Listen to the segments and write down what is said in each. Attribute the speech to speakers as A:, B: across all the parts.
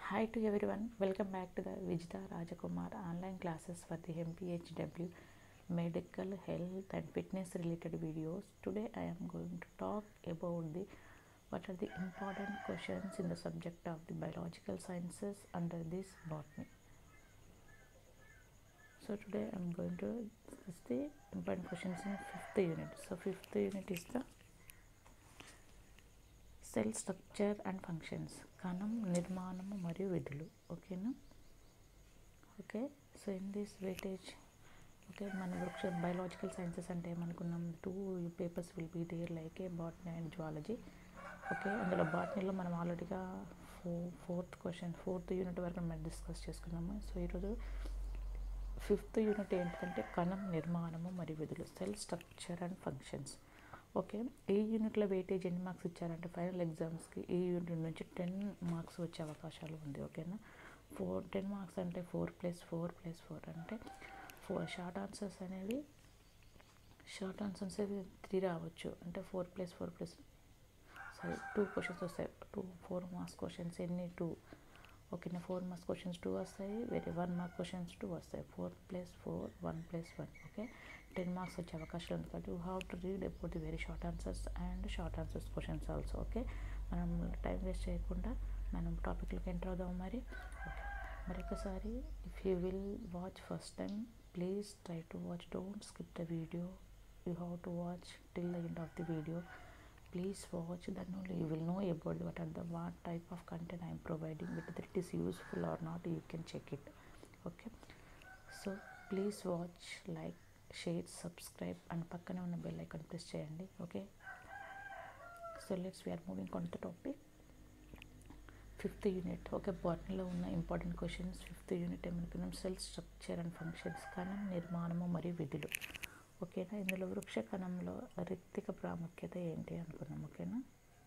A: Hi to everyone. Welcome back to the Vijita Rajakumar online classes for the MPHW medical health and fitness related videos. Today I am going to talk about the what are the important questions in the subject of the biological sciences under this botany. So today I am going to discuss the important questions in fifth unit. So fifth unit is the cell structure and functions కణం నిర్మాణము మరియు విధులు ఓకేనా okay so in this weightage okay మన వృక్ష biological sciences అంటే ఏమనుకున్నాం two papers will be there like A botany and zoology okay అందులో బాటనీలో మనం ఆల్రెడీగా ఫో ఫోర్త్ క్వశ్చన్ ఫోర్త్ యూనిట్ వరకు మనం డిస్కస్ చేసుకున్నాము సో ఈరోజు ఫిఫ్త్ యూనిట్ ఏంటంటే కణం నిర్మాణము మరియు విధులు cell structure and functions okay ఈ యూనిట్లో వెయిటేజ్ ఎన్ని మార్క్స్ ఇచ్చారంటే ఫైనల్ ఎగ్జామ్స్కి ఈ యూనిట్ నుంచి టెన్ మార్క్స్ వచ్చే అవకాశాలు ఉంది ఓకేనా ఫోర్ టెన్ మార్క్స్ అంటే four plus four plus four అంటే ఫోర్ షార్ట్ ఆన్సర్స్ అనేవి షార్ట్ ఆన్సర్స్ అనేవి త్రీ రావచ్చు అంటే four plus four plus sorry two questions వస్తాయి టూ ఫోర్ మార్క్స్ క్వశ్చన్స్ ఎన్ని టూ ఓకేనా ఫోర్ మార్క్స్ క్వశ్చన్స్ టూ వస్తాయి వేరే వన్ మార్క్ క్వశ్చన్స్ టూ వస్తాయి four plus four one plus one okay ten marks వచ్చే అవకాశాలు ఉంది కాబట్టి you have to read about the very short answers and short answers questions also okay మనం time waste చేయకుండా మనం టాపిక్లోకి ఎంటర్ అవుదాం మరి ఓకే మరొకసారి if you will watch first time please try to watch don't skip the video you have to watch till the end of the video please watch then only you will know about what are the what type of content i am providing whether it is useful or not you can check it okay so please watch like share subscribe and పక్కనే ఉన్న bell icon press చేయండి okay so let's we're moving on the topic fifth unit okay బాటనీలో ఉన్న important questions fifth unit ఏమనుకున్నాం cell structure and functions కణం నిర్మాణము మరియు విధులు ఓకేనా ఇందులో వృక్ష కణంలో రిక్తిక ప్రాముఖ్యత ఏంటి అనుకున్నాం ఓకేనా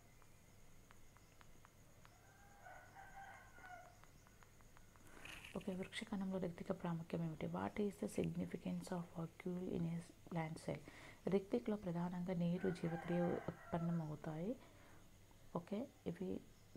A: ఓకే వృక్ష కణంలో రిక్తిక ప్రాముఖ్యం ఏమిటి what is the significance of vacuole in a plant cell రిక్తిక్లో ప్రధానంగా నీరు జీవక్రియ ఉత్పన్నం అవుతాయి ఓకే ఇవి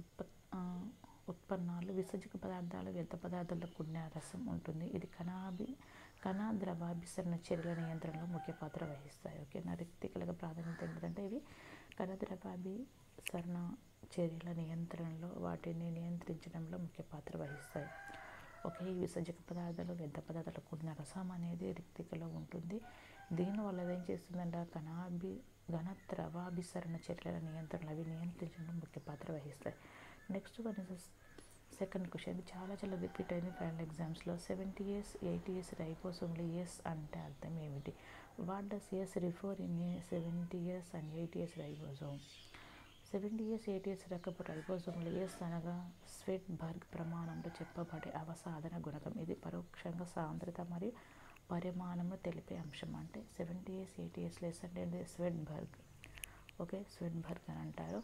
A: ఉత్పన్నాలు విసర్జక పదార్థాలు వ్యర్థ పదార్థాల్లో కూడిన రసం ఉంటుంది ఇది కణాభి కణ ద్రవాభిసరణ చర్యల నియంత్రణలో ముఖ్య పాత్ర వహిస్తాయి ఓకేనా రిక్తికలకు ప్రాధాన్యత ఏంటంటే ఇవి కణ ద్రవాభిసరణ చర్యల నియంత్రణలో వాటిని నియంత్రించడంలో ముఖ్య పాత్ర వహిస్తాయి ఓకే ఈ విసర్జక పదార్థాలు వ్యర్థ పదార్థాలు కూడిన రసం అనేది రిక్తికలో ఉంటుంది దీనివల్ల ఏం చేస్తుందంటే కణాభి ఘన ద్రవాభిసరణ చర్యల నియంత్రణ అవి నియంత్రించడంలో ముఖ్య పాత్ర వహిస్తాయి next one is second question ఇది చాలా చాలా రిపీట్ అయింది ఫైనల్ ఎగ్జామ్స్లో సెవెంటీ ఇయర్స్ ఎయిటీ ఇయర్స్ రైపోసోమ్లో ఇయర్స్ అంటే అర్థం ఏమిటి what does years refer in seventy years and eighty years ribosome seventy years eighty years రకపు రైబోసోమ్లో ఇయర్స్ అనగా స్వెట్ బర్గ్ ప్రమాణంలో చెప్పబడే అవసాధన గుణకం ఇది పరోక్షంగా సాంద్రత మరియు పరిమాణంలో తెలిపే అంశం అంటే seventy years eighty years less అంటే Svedberg okay Svedberg అని అంటారు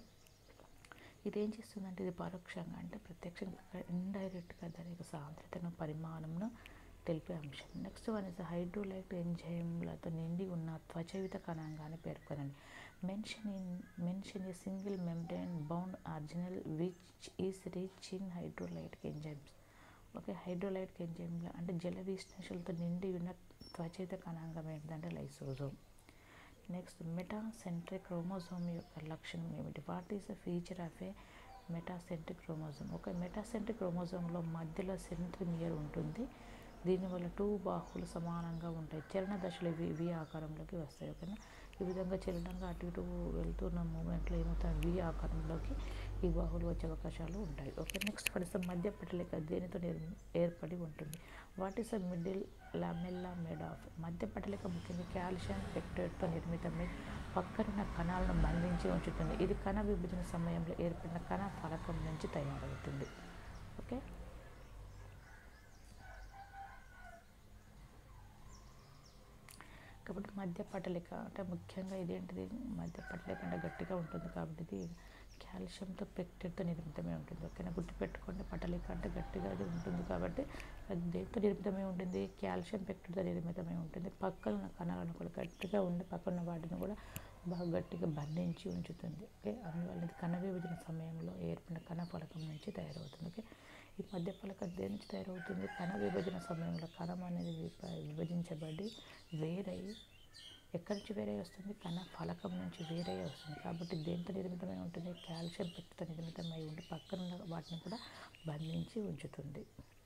A: ఇది ఏం చేస్తుందంటే ఇది పరోక్షంగా అంటే ప్రత్యక్షంగా ఇండైరెక్ట్గా దాని యొక్క సాంద్రతను పరిమాణంను తెలిపే అంశం నెక్స్ట్ వన్ ఇస్ హైడ్రోలైట్ ఎంజైమ్లతో నిండి ఉన్న త్వచయుత కణంగానే పేర్కొనండి mention in mention a single membrane bound organelle which is rich in hydrolytic enzymes okay హైడ్రోలైటిక్ ఎంజైమ్ల అంటే జల విశ్లేషలతో నిండి ఉన్న త్వచయుత కణాంగం ఏంటంటే లైసోజోమ్ నెక్స్ట్ మెటాసెంట్రిక్ క్రోమోజోమ్ యొక్క లక్షణం ఏమిటి what is the feature of a metacentric chromosome ఒక మెటాసెంట్రిక్ క్రోమోజోమ్లో మధ్యలో సెంట్రిమియర్ ఉంటుంది దీనివల్ల టూ బాహువులు సమానంగా ఉంటాయి చలన దశలు ఇవి వి ఆకారంలోకి వస్తాయి ఓకేనా ఈ విధంగా చలనంగా అటు ఇటు వెళ్తున్న మూమెంట్లో ఏమవుతాయి వి ఆకారంలోకి ఈ బాహువులు వచ్చే అవకాశాలు ఉంటాయి ఓకే నెక్స్ట్ ఫర్ మధ్య పట్టలేక దేనితో ఏర్పడి ఉంటుంది what is a middle lamella made of మధ్య పట్టలేక ముఖ్యంగా కాల్షియం పెక్టైడ్తో నిర్మితమై పక్కనున్న కణాలను బంధించి ఉంచుతుంది ఇది కణ విభజన సమయంలో ఏర్పడిన కణ ఫలకం నుంచి తయారవుతుంది ఓకే కాబట్టి మధ్య పట్టలేక అంటే ముఖ్యంగా ఇదేంటిది మధ్య పట్టలేక అంటే గట్టిగా ఉంటుంది కాబట్టి ఇది కాల్షియంతో పెక్టెడ్తో నిర్మితమై ఉంటుంది ఓకేనా గుర్తుపెట్టుకోండి పట్టలేక అంటే గట్టిగా అది ఉంటుంది కాబట్టి అది దేంతో నిర్మితమై ఉంటుంది కాల్షియం పెక్టెడ్తో నిర్మితమై ఉంటుంది పక్కన ఉన్న కణాలను కూడా గట్టిగా ఉండి పక్కన వాటిని కూడా బాగా గట్టిగా బంధించి ఉంచుతుంది ఓకే అందువల్ల ఇది కణ విభజన సమయంలో ఏర్పడిన కణ ఫలకం నుంచి తయారవుతుంది ఓకే ఈ మధ్య ఫలకం దేని నుంచి తయారవుతుంది కణ విభజన సమయంలో కణం అనేది విభ- విభజించబడి వేరై ఎక్కడి నుంచి వేరే వస్తుంది కణ ఫలకం నుంచి వేరే వస్తుంది కాబట్టి దేంతో నిర్మితమై ఉంటుంది కాల్షియం పెట్టుతో నిర్మితమై ఉండి పక్కన ఉన్న వాటిని కూడా బంధించి ఉంచుతుంది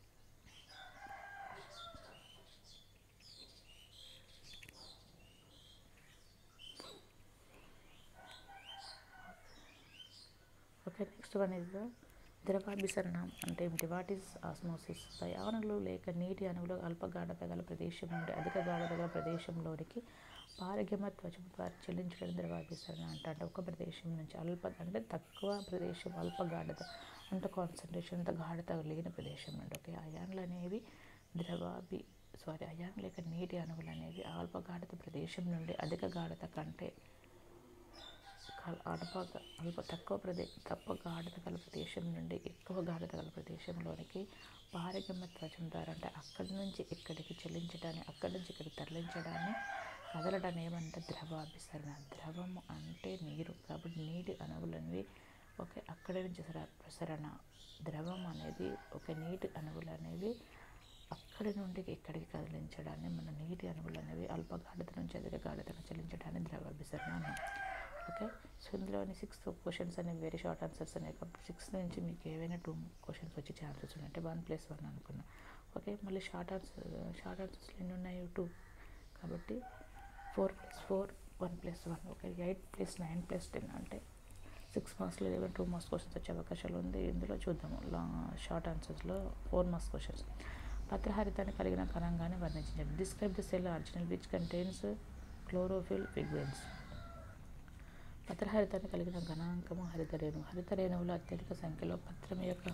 A: okay next one is the ద్రవాభిసరణం అంటే ఏమిటి వాట్ ఈస్ ఆస్మోసిస్ అణువులు లేక నీటి అణువులు అల్ప గాఢత గల ప్రదేశం నుండి అధిక గాఢత గల ప్రదేశంలోనికి పారగమ త్వచం ద్వారా చెల్లించడం ద్రవాభిసరణ అంట అంటే ఒక ప్రదేశం నుంచి అల్ప అంటే తక్కువ ప్రదేశం అల్ప గాఢత అంత కాన్సన్ట్రేషన్ అంత గాఢత లేని ప్రదేశం నుండి ఓకే అయాన్లు అనేవి ద్రవాభి సారీ అయాన్ లేక నీటి అణువులు అనేవి అల్ప గాఢత ప్రదేశం నుండి అధిక గాఢత కంటే కల- అల్ప అల్ప తక్కువ ప్రదే తక్కువ గాఢత గల ప్రదేశం నుండి ఎక్కువ గాఢత గల ప్రదేశంలోనికి పారగమ్య త్వచం ద్వారా అంటే అక్కడి నుంచి ఇక్కడికి చెల్లించడాన్ని అక్కడి నుంచి ఇక్కడికి తరలించడాన్ని కదలడాన్ని ఏమంటే ద్రవాభిసరణ ద్రవము అంటే నీరు కాబట్టి నీటి అణువులనేవి ఓకే అక్కడి నుంచి సర ప్రసరణ ద్రవం అనేది ఒక నీటి అణువులు అనేవి అక్కడి నుండి ఇక్కడికి కదిలించడాన్ని మన నీటి అణువులు అనేవి అల్ప గాఢత నుంచి అధిక గాఢతను చెల్లించడాన్ని ద్రవాభిసరణ అన్నాం ఓకే సో ఇందులోని సిక్స్త్ క్వశ్చన్స్ అనేవి వెరీ షార్ట్ ఆన్సర్స్ అనేవి కాబట్టి సిక్స్ నుంచి మీకు ఏవైనా టూ క్వశ్చన్స్ వచ్చే ఛాన్సెస్ ఉన్నాయి అంటే వన్ ప్లస్ వన్ అనుకున్నా ఓకే మళ్ళీ షార్ట్ ఆన్సర్ షార్ట్ ఆన్సర్స్ ఎన్ని ఉన్నాయి టూ కాబట్టి four plus four one plus one okay eight plus nine plus ten అంటే సిక్స్ మార్క్స్లో లెవెన్ టూ మార్క్స్ క్వశ్చన్స్ వచ్చే అవకాశాలు ఉంది ఇందులో చూద్దాము లాంగ్ షార్ట్ ఆన్సర్స్లో ఫోర్ మార్క్స్ క్వశ్చన్స్ పత్రహరితాన్ని కలిగిన కణంగానే వర్ణించండి describe the cell organelle which contains chlorophyll pigments పత్రహరితాన్ని కలిగిన గణాంకము హరితరేణు హరితరేణువులు అత్యధిక సంఖ్యలో పత్రం యొక్క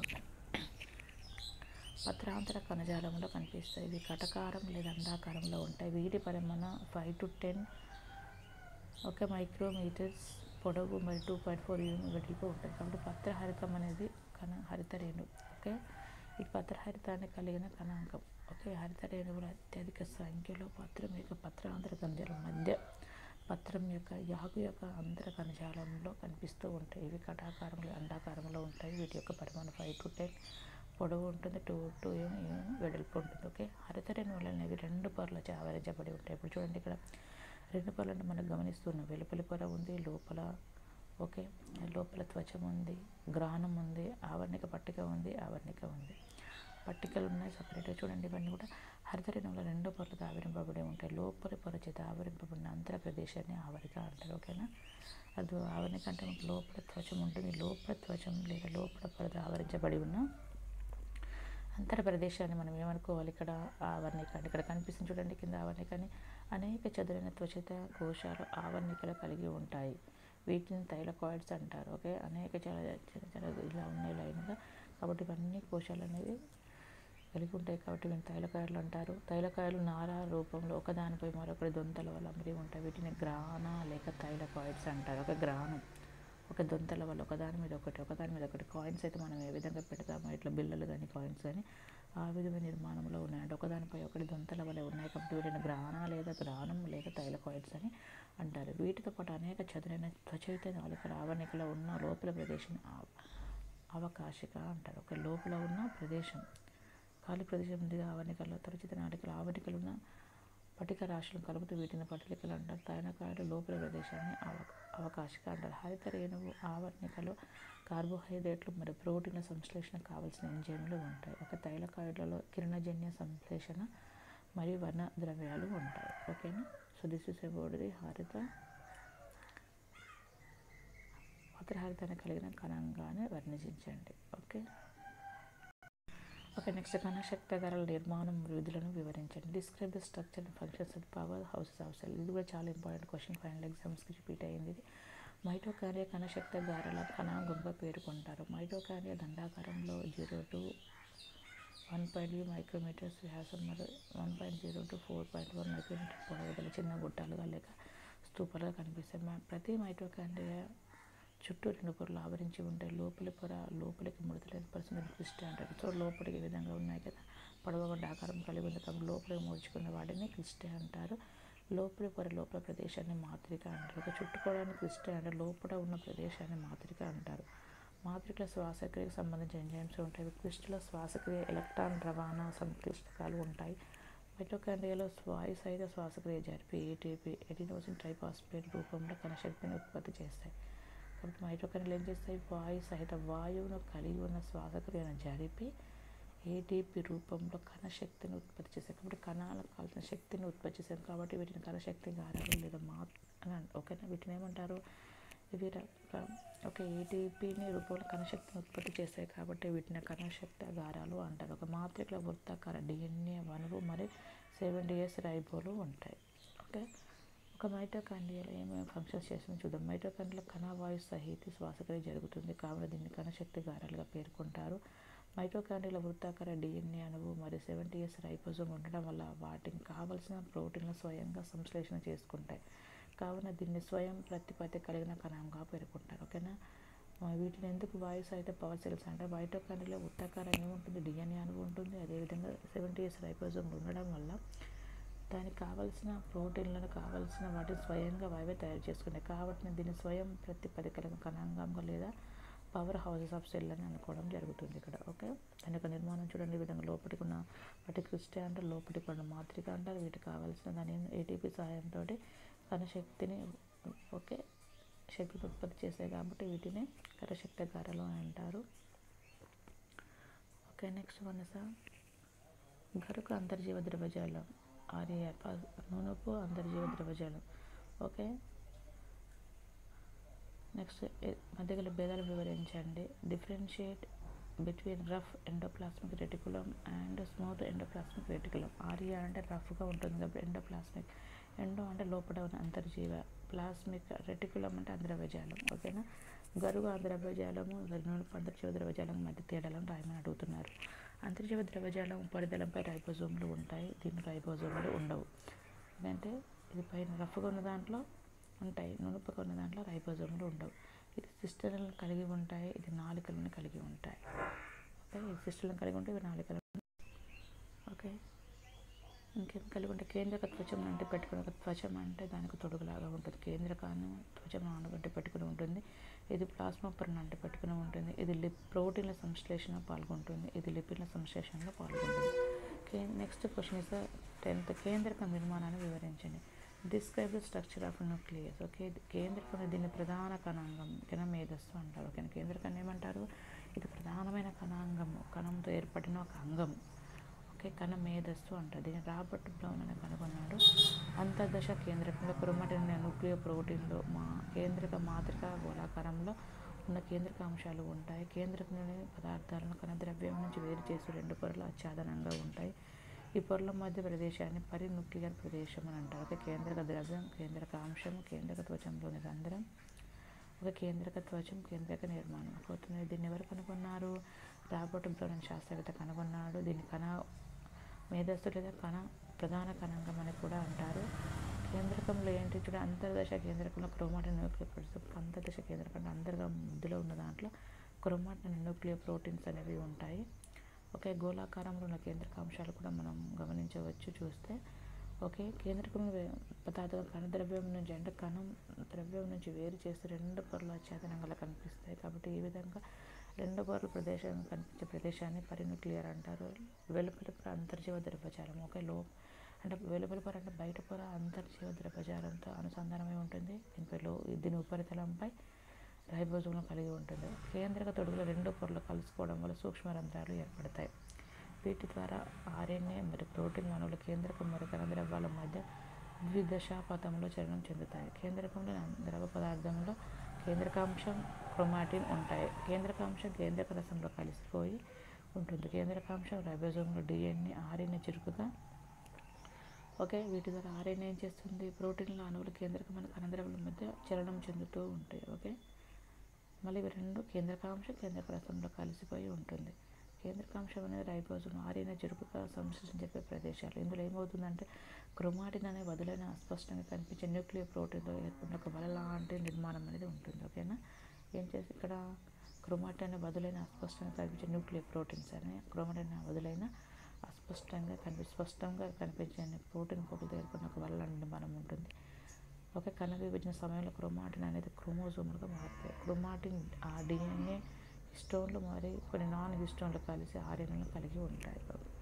A: పత్రాంతర కణజాలంలో కనిపిస్తాయి ఇవి కటకారం లేదా అండాకారంలో ఉంటాయి వీటి పరిమాణం ఫైవ్ టు టెన్ ఒక మైక్రోమీటర్స్ పొడవు మరి టూ పాయింట్ ఫోర్ యూనిట్ వెడల్పు ఉంటుంది కాబట్టి పత్రహరితం అనేది కణ హరితరేణు ఓకే ఈ పత్రహరితాన్ని కలిగిన కణాంకం ఓకే హరితరేణువుల అత్యధిక సంఖ్యలో పత్రం యొక్క పత్రాంతర కణజాలం మధ్య పత్రం యొక్క యాగు యొక్క అంతర కణజాలంలో కనిపిస్తూ ఉంటాయి ఇవి కటాకారంలో అండాకారంలో ఉంటాయి వీటి యొక్క పరిమాణం ఫైవ్ టు టెన్ పొడవు ఉంటుంది టూ టూ వెడల్పు ఉంటుంది ఓకే హరితరేణువులు అనేవి రెండు పొరలచే ఆవరించబడి ఉంటాయి ఇప్పుడు చూడండి ఇక్కడ రెండు పొరలను మనం గమనిస్తున్నాం వెలుపలి పొర ఉంది లోపల ఓకే లోపల త్వచం ఉంది గ్రానం ఉంది ఆవరణిక పట్టిక ఉంది ఆవరణిక ఉంది పట్టికలు ఉన్నాయి సపరేట్గా చూడండి ఇవన్నీ కూడా హరితరేణువుల రెండు పొరలతో ఆవరింపబడి ఉంటాయి లోపలి పొర చేత ఆవరింపబడిన అంతర ప్రదేశాన్ని ఆవరిక అంటారు ఓకేనా అది ఆవరణిక అంటే మనకు లోపల త్వచం ఉంటుంది లోపల త్వచం లేదా లోపల పొరతో ఆవరించబడి ఉన్న అంతర ప్రదేశాన్ని మనం ఏమనుకోవాలి ఇక్కడ ఆవర్ణిక అని ఇక్కడ కనిపిస్తుంది చూడండి కింద ఆవర్ణికని అనేక చదురైన త్వచిత కోశాలు ఆవర్ణికలు కలిగి ఉంటాయి వీటిని థైలకాయిడ్స్ అంటారు ఓకే అనేక చాలా చిన్న చిన్న ఇలా ఉన్నాయి లైన్గా కాబట్టి ఇవన్నీ కోశాలు అనేవి కలిగి ఉంటాయి కాబట్టి వీటిని తైలకాయలు అంటారు తైలకాయలు నార రూపంలో ఒకదానిపై మరొకటి దొంతల వల్ల అమరి ఉంటాయి వీటిని గ్రాన లేక తైలకాయిడ్స్ అంటారు ఒక గ్రానం ఒక దొంతల వల్ల ఒకదాని మీద ఒకటి ఒకదాని మీద ఒకటి కాయిన్స్ అయితే మనం ఏ విధంగా పెడతామో ఇట్లా బిల్లలు కానీ కాయిన్స్ కానీ ఆ విధమైన నిర్మాణంలో ఉన్నాయంటే ఒకదానిపై ఒకటి దొంతల వల్ల ఉన్నాయి కాబట్టి వీటిని గ్రాన లేదా గ్రానం లేక తైల కాయిన్స్ అని అంటారు వీటితో పాటు అనేక చదునైన త్వచైత నాలుకల ఆవరణికలో ఉన్న లోపల ప్రదేశం ఆవ- అవకాశిక అంటారు ఒక లోపల ఉన్న ప్రదేశం ఖాళీ ప్రదేశం ఉంది ఆవరణికల్లో తరచిత నాటికలు ఆవరణికలు ఉన్న పటిక రాశులను కలుపుతూ వీటిని పటికలు అంటారు తైనకాయలు లోపల ప్రదేశాన్ని అవ అవకాశిక అంటారు హరిత రేణువు ఆవరణికలో కార్బోహైడ్రేట్లు మరియు ప్రోటీన్ల సంశ్లేషణ కావాల్సిన ఎంజైమ్లు ఉంటాయి ఒక తైలకాయలలో కిరణజన్య సంశ్లేషణ మరియు వర్ణ ద్రవ్యాలు ఉంటాయి ఓకేనా so this is about the హరిత పత్రహరితాన్ని కలిగిన కణంగానే వర్ణించండి ఓకే ఓకే నెక్స్ట్ కణశక్తి ధరల నిర్మాణం విధులను వివరించండి describe the structure and functions of power houses of cell ఇది కూడా చాలా ఇంపార్టెంట్ క్వశ్చన్ ఫైనల్ ఎగ్జామ్స్కి రిపీట్ అయ్యింది ఇది మైటోకారియా కణశక్తి ధారల కణాంగంగా పేర్కొంటారు మైటోకారియా దండాకారంలో zero to one point you micrometers వ్యాసం మరియు one point zero to four point one micrometer పొడవుగల చిన్న గుట్టాలుగా లేక స్తూపాలుగా కనిపిస్తాయి మా- ప్రతి మైటోకాండ్రియా చుట్టూ రెండు పొరలు ఆవరించి ఉంటాయి లోపలి పొర లోపలికి ముడతలేని పరిస్థితిని క్లిస్టే అంటారు సో లోపలికి ఈ విధంగా ఉన్నాయి కదా పొడవబడ్డ ఆకారం కలిగి ఉంది కాబట్టి లోపలికి ముడుచుకున్న వాటిని క్లిస్టే అంటారు లోపలి పొర లోపల ప్రదేశాన్ని మాత్రిక అంటారు ఒక చుట్టుకోవడానికి క్లిస్టే అంటే లోపల ఉన్న ప్రదేశాన్ని మాత్రిక అంటారు మాతృకల శ్వాసక్రియకు సంబంధించిన ఎంజైమ్స్ ఉంటాయి క్రిస్టుల శ్వాసక్రియ ఎలక్ట్రాన్ రవాణా సంక్లిష్టకాలు ఉంటాయి మైటోకాండ్రియాలో వాయు సహిత శ్వాసక్రియ జరిపి ఏటీపీ ఎడినోసిన్ ట్రైపాస్పేట్ రూపంలో కణశక్తిని ఉత్పత్తి చేస్తాయి కాబట్టి మైటోకాండ్రియాలు ఏం చేస్తాయి వాయు సహిత వాయువును కలిగి ఉన్న శ్వాసక్రియను జరిపి ఏటీపీ రూపంలో కణశక్తిని ఉత్పత్తి చేస్తాయి కాబట్టి కణాలకు కావాల్సిన శక్తిని ఉత్పత్తి చేస్తాయి కాబట్టి వీటిని కణశక్తి గారాలు లేదా మా అని అంట- ఓకేనా వీటిని ఏమంటారు ఇవి ర- ఒక ఏటీపీని రూపంలో కణశక్తిని ఉత్పత్తి చేస్తాయి కాబట్టి వీటిని కణశక్తి ఆగారాలు అంటారు ఒక మాత్రికల వృత్తాకార డిఎన్ఏ వనరు మరియు సెవెన్ డిఎస్ రైబోలు ఉంటాయి ఓకే ఒక మైటోకాండ్రియాలో ఏమేమి ఫంక్షన్స్ చేస్తుందో చూద్దాం మైటోకాండ్రియాలో కణవాయు సహిత శ్వాసక్రియ జరుగుతుంది కావున దీన్ని కణశక్తి గారాలుగా పేర్కొంటారు మైటోకాండ్రియాల వృత్తాకార డిఎన్ఏ అణువు మరియు సెవెంటీ ఇయర్స్ రైపోజోమ్ ఉండడం వల్ల వాటికి కావలసిన ప్రోటీన్లు స్వయంగా సంశ్లేషణ చేసుకుంటాయి కావున దీన్ని స్వయం ప్రతిపత్తి కలిగిన కణంగా పేర్కొంటారు ఓకేనా ఆ, వీటిని ఎందుకు వాయు సహిత పవర్ సెల్స్ అంటే మైటోకాండ్రియాలో వృత్తాకారం ఏముంటుంది డిఎన్ఏ అణువు ఉంటుంది అదేవిధంగా సెవెంటీ ఇయర్స్ రైపోజోమ్ ఉండడం వల్ల దానికి కావలసిన ప్రోటీన్లను కావలసిన వాటిని స్వయంగా అవే తయారు చేసుకున్నాయి కాబట్టి దీన్ని స్వయం ప్రతిపది కలిగిన కణాంగంగా లేదా పవర్ హౌసెస్ ఆఫ్ సెల్ అని అనుకోవడం జరుగుతుంది ఇక్కడ ఓకే దాని యొక్క నిర్మాణం చూడండి ఈ విధంగా లోపలికి ఉన్న వాటి క్రిస్టే అంటే లోపలికి ఉన్న మాత్రిక అంటారు వీటికి కావాల్సిన దాని ఏటీపీ సహాయంతో కణశక్తిని ఓకే శక్తిని ఉత్పత్తి చేస్తాయి కాబట్టి వీటిని కరశక్తి గారాలు అని అంటారు ఓకే నెక్స్ట్ వన్ సార్ గరుకు అంతర్జీవ ద్రవజాలం ఆర్ఏఆర్ నూనెపు అంతర్జీవ ద్రవజాలం ఓకే నెక్స్ట్ మధ్యగల భేదాలు వివరించండి differentiate between rough endoplasmic reticulum and smooth endoplasmic reticulum ఆర్యా అంటే రఫ్గా ఉంటుంది కాబట్టి ఎండోప్లాస్మిక్ ఎండో అంటే లోపల ఉన్న అంతర్జీవ ప్లాస్మిక్ రెటికులం అంటే అంతర్వజాలం ఓకేనా గరుగు అంతర్వజాలము నూనెపు అంతర్జీవ ద్రవజాలం మధ్య తేడాలను రాయమని అడుగుతున్నారు అంతర్జీవ ద్రవజాలం ఉపరితలంపై రైబోజోములు ఉంటాయి దీని రైబోజోములు ఉండవు ఎందుకంటే ఇది పైన రఫ్గా ఉన్న దాంట్లో ఉంటాయి నునుపుగా ఉన్న దాంట్లో రైబోజోములు ఉండవు ఇది సిస్టర్లను కలిగి ఉంటాయి ఇది నాలుకలను కలిగి ఉంటాయి ఓకే ఇది సిస్టర్లను కలిగి ఉంటే ఇవి నాలుకలు ఓకే ఇంకేం కలిగి ఉంటే కేంద్రక త్వచం అంటే పెట్టుకుని ఒక త్వచం అంటే దానికి తొడుగులాగా ఉంటుంది కేంద్రకాన్ని త్వచం అంటే పెట్టుకుని ఉంటుంది ఇది ప్లాస్మా పొరను అంటే పెట్టుకుని ఉంటుంది ఇది లిప్ ప్రోటీన్ల సంశ్లేషణ పాల్గొంటుంది ఇది లిపిడ్ల సంశ్లేషణలో పాల్గొంటుంది okay next question is tenth కేంద్రక నిర్మాణాన్ని వివరించండి describe the structure of nucleus okay కేంద్రకం దీన్ని ప్రధాన కణాంగం కణ మేధస్సు అంటారు ఓకే కేంద్రకాన్ని ఏమంటారు ఇది ప్రధానమైన కణాంగము కణంతో ఏర్పడిన ఒక అంగం ఓకే కణ మేధస్సు అంటారు దీన్ని రాబర్ట్ బ్రౌన్ అని కనుగొన్నాడు అంతర్దశ కేంద్రకంలో క్రోమాటిన్ న్యూక్లియో ప్రోటీన్లు మా కేంద్రక మాతృక గోళాకారంలో ఉన్న కేంద్రక అంశాలు ఉంటాయి కేంద్రకంలోని పదార్థాలను కణద్రవ్యం నుంచి వేరు చేసి రెండు పొరలు ఆచ్ఛాదనంగా ఉంటాయి ఈ పొరల మధ్య ప్రదేశాన్ని పరిన్యూక్లియర్ ప్రదేశం అని అంటారు ఒక కేంద్రక ద్రవ్యం కేంద్రక అంశం కేంద్రక త్వచంలోని రంధ్రం ఒక కేంద్రక త్వచం కేంద్రక నిర్మాణం పోతుంది దీన్ని ఎవరు కనుగొన్నారు రాబర్ట్ బ్రౌన్ అనే శాస్త్రవేత్త కనుగొన్నాడు దీన్ని కణ మేధస్సు లేదా కణ ప్రధాన కణాంగం అని కూడా అంటారు కేంద్రకంలో ఏంటి చూడ అంతర్దశ కేంద్రకంలో క్రోమాటిన్ న్యూక్లియర్ ప్రోటీన్స్ అంతర్దశ కేంద్రకం అంటే అంతర్గా మధ్యలో ఉన్న దాంట్లో క్రోమాటిన్ న్యూక్లియర్ ప్రోటీన్స్ అనేవి ఉంటాయి ఒకే గోళాకారంలో ఉన్న కేంద్రక అంశాలు కూడా మనం గమనించవచ్చు చూస్తే ఓకే కేంద్రకం వే- పదార్థం కణ ద్రవ్యం నుంచి అంటే కణం ద్రవ్యం నుంచి వేరు చేస్తే రెండు పొరలు అచేతనంగా కనిపిస్తాయి కాబట్టి ఈ విధంగా రెండు పొరల ప్రదేశం కనిపించే ప్రదేశాన్ని పరిన్యూక్లియర్ అంటారు వెలుపలి పొర అంతర్జీవ ద్రవ్యజాలం ఒకే లో అంటే వెలుపలి పొర అంటే బయట పొర అంతర్జీవ ద్రవ్యజాలంతో అనుసంధానమై ఉంటుంది దీనిపై లో దీని ఉపరితలంపై రైబోజోమ్ను కలిగి ఉంటుంది కేంద్రక తొడుగులో రెండు పొరలు కలుసుకోవడం వల్ల సూక్ష్మ రంధ్రాలు ఏర్పడతాయి వీటి ద్వారా ఆర్ఎన్ఏ మరియు ప్రోటీన్ అణువులు కేంద్రకం మరియు కణద్రవ్యాల మధ్య వివిధ దశాపథంలో చలనం చెందుతాయి కేంద్రకంలో ద్రవ పదార్థంలో కేంద్రకాంశం క్రోమాటిన్ ఉంటాయి కేంద్రకాంశం కేంద్రక రసంలో కలిసిపోయి ఉంటుంది కేంద్రకాంశం రైబోజోమ్లో డిఎన్ఏ ఆర్ఎన్ఏ చురుకుగా ఓకే వీటి ద్వారా ఆర్ఎన్ఏ ఏం చేస్తుంది ప్రోటీన్ల అణువులు కేంద్రకమైన కణద్రవ్యాల మధ్య చలనం చెందుతూ ఉంటాయి ఓకే మళ్ళీ ఇవి రెండు కేంద్రకాంశం కేంద్రక రసంలో కలిసిపోయి ఉంటుంది కేంద్రకాంశం అనేది రైబోజోమ్ ఆర్ఎన్ఏ చురుకుగా సంశ్లేషణ చెప్పే ప్రదేశాలు ఇందులో ఏమవుతుందంటే క్రోమాటిన్ అనే వదులైన అస్పష్టంగా కనిపించే న్యూక్లియర్ ప్రోటీన్లో ఏర్పడిన ఒక వల లాంటి నిర్మాణం అనేది ఉంటుంది ఓకేనా ఏం చేసి ఇక్కడ క్రోమాటిన్ అనే వదులైన అస్పష్టంగా కనిపించే న్యూక్లియర్ ప్రోటీన్స్ అనే క్రోమాటిన్ అనే వదులైన అస్పష్టంగా కనిపి స్పష్టంగా కనిపించే ప్రోటీన్ పొగలతో ఏర్పడిన ఒక వల్ల నిర్మాణం ఉంటుంది ఒక కణ విభజన సమయంలో క్రోమాటిన్ అనేది క్రోమోజోములుగా మారుతాయి క్రోమాటిన్ ఆ డిఎన్ఏ హిస్టోన్లు మరి కొన్ని నాన్ హిస్టోన్లు కలిసి ఆర్ఎన్ఏలను కలిగి ఉంటాయి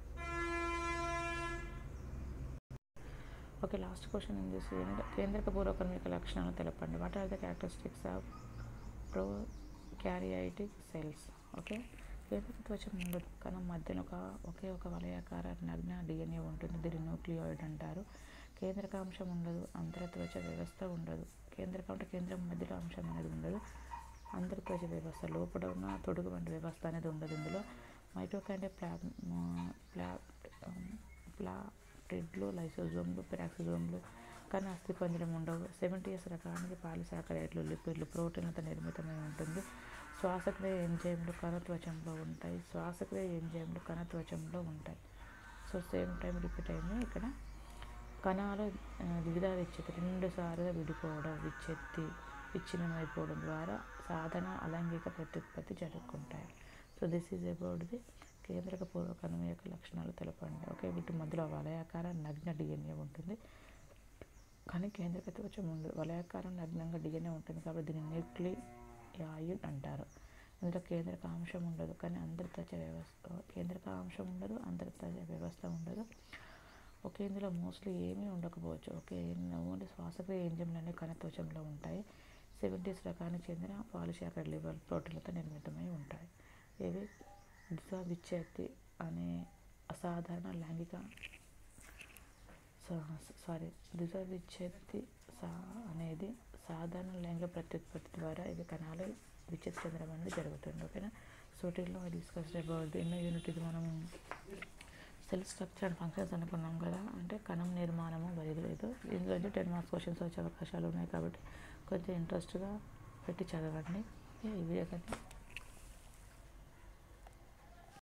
A: ఓకే లాస్ట్ క్వశ్చన్ ఏం చేసి కేంద్రక పూర్వకం యొక్క లక్షణాలను తెలపండి what are the characteristics of prokaryotic cells okay కేంద్రక త్వచం ఉండదు కణం మధ్యన ఒక ఒకే ఒక వలయాకార నగ్న డిఎన్ఏ ఉంటుంది దీన్ని న్యూక్లియోయిడ్ అంటారు కేంద్రక అంశం ఉండదు అంతరత్వచ వ్యవస్థ ఉండదు కేంద్రక అంటే కేంద్రం మధ్యలో అంశం అనేది ఉండదు అంతర్త్వచ వ్యవస్థ లోపల ఉన్న తొడుగు వంటి వ్యవస్థ అనేది ఉండదు ఇందులో మైటోకాండ్రియా ప్లా ప్లా ప్లాటిడ్లు లైసోజోమ్లు పెరాక్సిజోమ్లు కానీ అస్థిపంజరం ఉండవు సెవెంటీఎస్ రకానికి పాలిసాకరైడ్లు లిపిడ్లు ప్రోటీన్లతో నిర్మితమై ఉంటుంది శ్వాసక్రియ ఎంజైమ్లు కణత్వచంలో ఉంటాయి శ్వాసక్రియ ఎంజైమ్లు కణత్వచంలో ఉంటాయి సో సేమ్ టైం రిపీట్ అయింది ఇక్కడ కణాలు వివిధ విచ్ఛెత్తి రెండు సార్లు విడిపోవడం విచ్ఛెత్తి విచ్ఛిన్నమైపోవడం ద్వారా సాధన అలైంగిక ప్రత్యుత్పత్తి జరుపుకుంటాయి so this is about the కేంద్రక పూర్వకణం యొక్క లక్షణాలు తెలపండి ఓకే వీటి మధ్యలో వలయాకార నగ్న డిఎన్ఏ ఉంటుంది కానీ కేంద్రక త్వచం ఉండదు వలయాకారం నగ్నంగా డిఎన్ఏ ఉంటుంది కాబట్టి దీన్ని న్యూక్లియాయిడ్ అంటారు ఇందులో కేంద్రక అంశం ఉండదు కానీ అంతర్త్వచ వ్యవస్థ కేంద్రక అంశం ఉండదు అంతర్త్వచ వ్యవస్థ ఉండదు ఓకే ఇందులో మోస్ట్లీ ఏమీ ఉండకపోవచ్చు ఓకే ఓన్లీ శ్వాసక్రియ ఎంజైమ్లు అనేవి కణత్వచంలో ఉంటాయి సెవెంటీస్ రకానికి చెందిన పాలిశాఖ లివర్ ప్రోటీన్లతో నిర్మితమై ఉంటాయి ఇవి దిశ విచ్ఛేత్తి అనే అసాధారణ లైంగిక సారీ దిశ విచ్ఛేత్తి సా అనేది సాధారణ లైంగిక ప్రత్యుత్పత్తి ద్వారా ఇవి కణాలు విచ్ఛేది చెందడం అనేది జరుగుతుంది ఓకేనా సో టీలో డిస్కస్ అబౌట్ ఎన్నో యూనిట్ ఇది మనం సెల్ స్ట్రక్చర్ అండ్ ఫంక్షన్స్ అనుకున్నాం కదా అంటే కణం నిర్మాణము లేదు ఇందులో టెన్ మార్క్స్ క్వశ్చన్స్ వచ్చే అవకాశాలు ఉన్నాయి కాబట్టి కొంచెం ఇంట్రెస్ట్గా పెట్టి చదవండి ఈ వీడియో కానీ